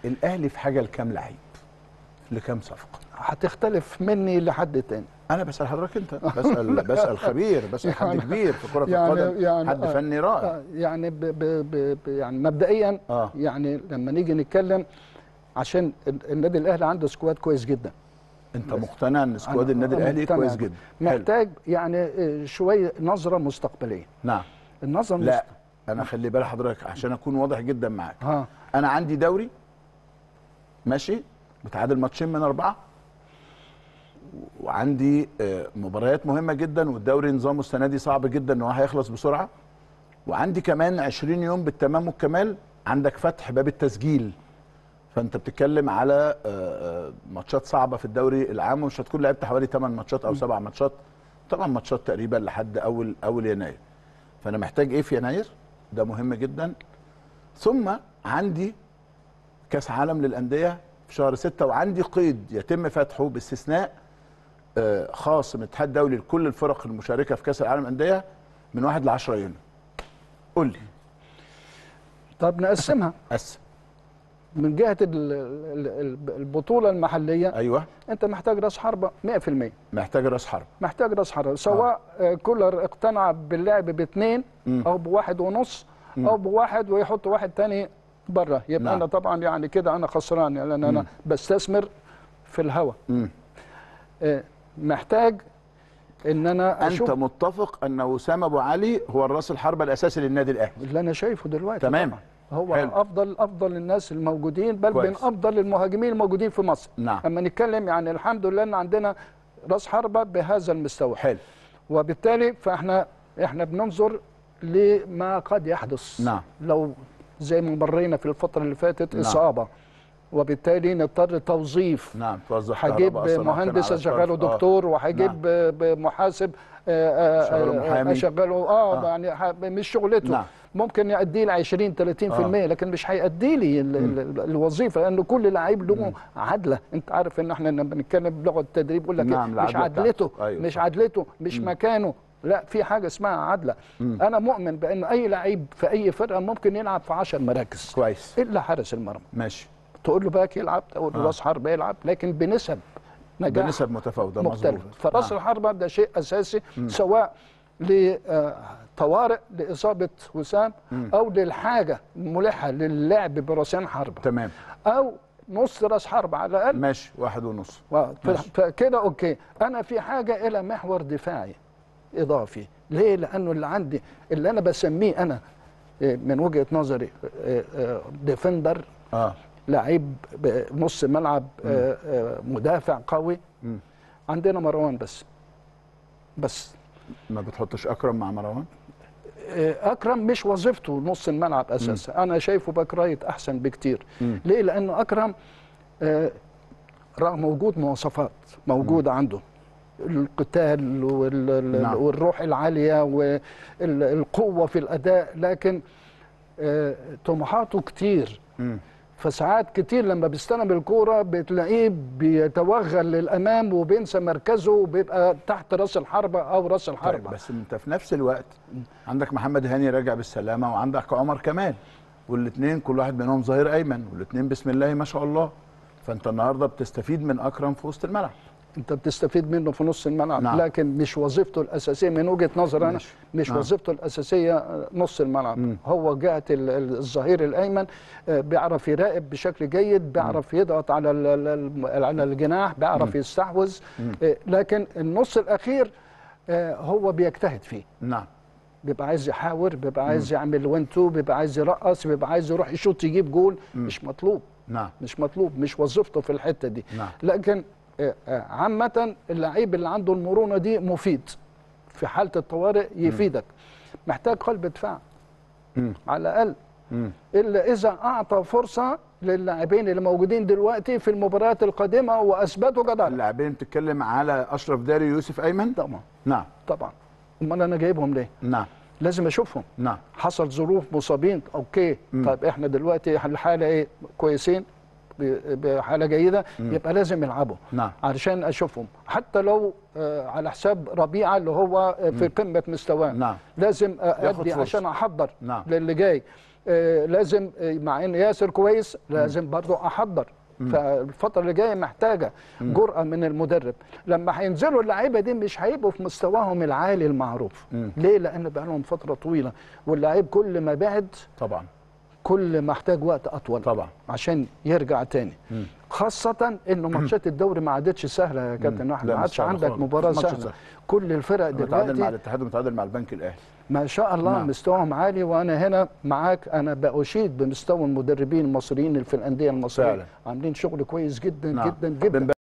الاهلي في حاجه لكام لعيب لكام صفقه هتختلف مني لحد تاني انا بسال حضرتك انت بسال بسال خبير بسال حد يعني- كبير في كره يعني- القدم يعني- حد آه. فني رائع آه، يعني ب ب ب ب يعني مبدئيا آه. يعني لما نيجي نتكلم عشان ال- النادي الاهلي عنده سكواد كويس جدا انت مقتنع ان سكواد أنا- النادي أنا الاهلي مقتنع. كويس جدا حلو. محتاج يعني آه، شويه نظره مستقبليه نعم النظره لا انا خلي بال حضرتك عشان اكون واضح جدا معاك ها انا عندي دوري ماشي متعادل ماتشين من اربعه وعندي آه، مباريات مهمه جدا والدوري نظامه السنه دي صعب جدا ان هو هيخلص بسرعه وعندي كمان 20 يوم بالتمام والكمال عندك فتح باب التسجيل فانت بتتكلم على آه، آه، ماتشات صعبه في الدوري العام ومش هتكون لعبت حوالي 8 ماتشات او 7 ماتشات طبعا ماتشات تقريبا لحد اول اول يناير فانا محتاج ايه في يناير ده مهم جدا ثم عندي كاس عالم للانديه في شهر ستة وعندي قيد يتم فتحه باستثناء آه، خاص من الاتحاد الدولي لكل الفرق المشاركه في كاس العالم للانديه من 1 ل 10 يونيو قول لي طب نقسمها قسم من جهه ال- ال- ال- البطوله المحليه ايوه انت محتاج راس حربه 100% محتاج راس حرب محتاج راس حربه سواء آه. كولر اقتنع باللعب باثنين مم. او بواحد ونص او بواحد ويحط واحد تاني بره يبقى نعم. انا طبعا يعني كده انا خسران يعني لان انا بستثمر في الهواء مم. آه، محتاج ان انا انت اشوف متفق ان وسام ابو علي هو الراس الحربه الاساسي للنادي الاهلي اللي انا شايفه دلوقتي تمام. طبعاً. هو حلو. افضل افضل الناس الموجودين بل كويس. من افضل المهاجمين الموجودين في مصر نعم. اما نتكلم يعني الحمد لله ان عندنا راس حربه بهذا المستوى حلو وبالتالي فاحنا احنا بننظر لما قد يحدث نعم. لو زي ما مرينا في الفتره اللي فاتت نعم. اصابه وبالتالي نضطر توظيف نعم توظف هجيب كهرباء أصلاً مهندس كان على اشغله الطرف. آه. دكتور وهجيب محاسب آه، آه، شغله آه، محامي. اشغله اه, آه. يعني ح- مش شغلته نعم. ممكن يأدي لي 20 30% لكن مش هيأدي لي ال- ال- الوظيفه لان كل لعيب له عدله انت عارف ان احنا لما بنتكلم بلغه التدريب يقول لك نعم، إيه؟ مش العدلة عدلته بتاعته. أيوة، مش صح. عدلته مش مكانه لا في حاجه اسمها عدله انا مؤمن بان اي لعيب في اي فرقه ممكن يلعب في 10 مراكز كويس الا حارس المرمى ماشي تقول له باك يلعب تقول له آه. راس حربه يلعب لكن بنسب نجاح بنسب متفاوته مختلف مظبوط. فراس نعم. الحربه ده شيء اساسي سواء لطوارئ لاصابه وسام او للحاجه الملحه للعب براسين حربه تمام او نص راس حربه على الاقل ماشي واحد ونص و- ف- ماشي. فكده اوكي انا في حاجه الى محور دفاعي اضافي ليه لانه اللي عندي اللي انا بسميه انا إيه، من وجهه نظري إيه، إيه، ديفندر اه لعيب نص ملعب آه، آه، مدافع قوي مم. عندنا مروان بس بس ما بتحطش اكرم مع مروان آه، اكرم مش وظيفته نص الملعب اساسا انا شايفه باك رايت احسن بكتير مم. ليه لانه اكرم آه، رغم وجود مواصفات موجوده عنده القتال وال- نعم. والروح العاليه والقوه في الاداء لكن آه، طموحاته كتير مم. فساعات كتير لما بيستلم الكوره بتلاقيه بيتوغل للامام وبينسى مركزه وبيبقى تحت راس الحربه او راس طيب الحربه بس انت في نفس الوقت عندك محمد هاني راجع بالسلامه وعندك عمر كمال والاثنين كل واحد منهم ظهير ايمن والاثنين بسم الله ما شاء الله فانت النهارده بتستفيد من اكرم في وسط الملعب انت بتستفيد منه في نص الملعب نعم. لكن مش وظيفته الاساسيه من وجهه نظر انا ماشي. مش نعم. وظيفته الاساسيه نص الملعب هو جهه ال- ال- الظهير الايمن آه، بيعرف يراقب بشكل جيد بيعرف يضغط على ال- ال- الم- على الجناح بيعرف يستحوذ آه، لكن النص الاخير آه، هو بيجتهد فيه نعم بيبقى عايز يحاور بيبقى عايز يعمل وان تو بيبقى عايز يرقص بيبقى عايز يروح يشوط يجيب جول مش مطلوب نعم مش مطلوب مش وظيفته في الحته دي نعم. لكن آه، آه، عامه اللعيب اللي عنده المرونه دي مفيد في حاله الطوارئ يفيدك محتاج قلب دفاع مم. على الاقل مم. الا اذا اعطى فرصه للاعبين اللي موجودين دلوقتي في المباريات القادمه واثبتوا جدارة اللاعبين بتتكلم على اشرف داري ويوسف ايمن طبعا نعم طبعا امال انا جايبهم ليه نعم لازم اشوفهم نعم حصل ظروف مصابين اوكي مم. طيب احنا دلوقتي الحاله ايه كويسين ب- بحاله جيده يبقى لازم يلعبوا نعم. علشان اشوفهم حتى لو آه، على حساب ربيعه اللي هو آه، في قمه مستواه نعم. لازم آه، ياخد ادي فرصة. عشان احضر نعم. للي جاي آه، لازم آه، مع ان ياسر كويس لازم برضو احضر فالفترة اللي جاية محتاجة جرأة من المدرب لما هينزلوا اللعيبة دي مش هيبقوا في مستواهم العالي المعروف ليه؟ لأن بقى لهم فترة طويلة واللعيب كل ما بعد طبعا كل ما احتاج وقت أطول طبعا عشان يرجع تاني خاصة انه ماتشات الدوري ما عادتش سهلة يا كابتن احمد لا، ما مش عادش سهلة عندك خالص. مباراة مش ماتش سهلة سهل. كل الفرق متعادل مع دلوقتي الاتحاد ومتعادل مع البنك الاهلي ما شاء الله نعم. مستواهم عالي وانا هنا معاك انا بأشيد بمستوى المدربين المصريين اللي في الانديه المصريه فعلا. عاملين شغل كويس جدا نعم. جدا جدا بن